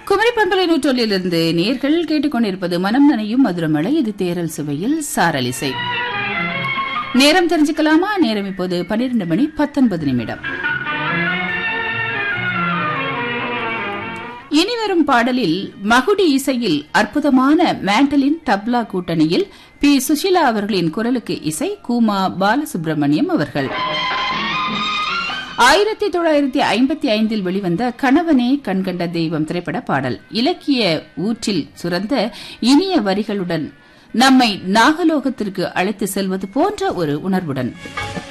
குமரி பண்பலை நூற்றொலிலிருந்து நேர்கள் கேட்டுக்கொண்டிருப்பது மனம் நனையும் மதுரமலை இது தேரல் சுவையில் சாரலிசை நேரம் தெரிஞ்சுக்கலாமா நேரம் இப்போது பன்னிரண்டு மணி பத்தொன்பது நிமிடம் இனிவரும் பாடலில் மகுடி இசையில் அற்புதமான மேண்டலின் தப்லா கூட்டணியில் பி சுஷிலா அவர்களின் குரலுக்கு இசை கூமா பாலசுப்ரமணியம் அவர்கள் ஆயிரத்தி தொள்ளாயிரத்தி ஐம்பத்தி ஐந்தில் வெளிவந்த கணவனே கண்கண்ட தெய்வம் திரைப்பட பாடல் இலக்கிய ஊற்றில் சுரந்த இனிய வரிகளுடன் நம்மை நாகலோகத்திற்கு அழைத்து செல்வது போன்ற ஒரு உணர்வுடன்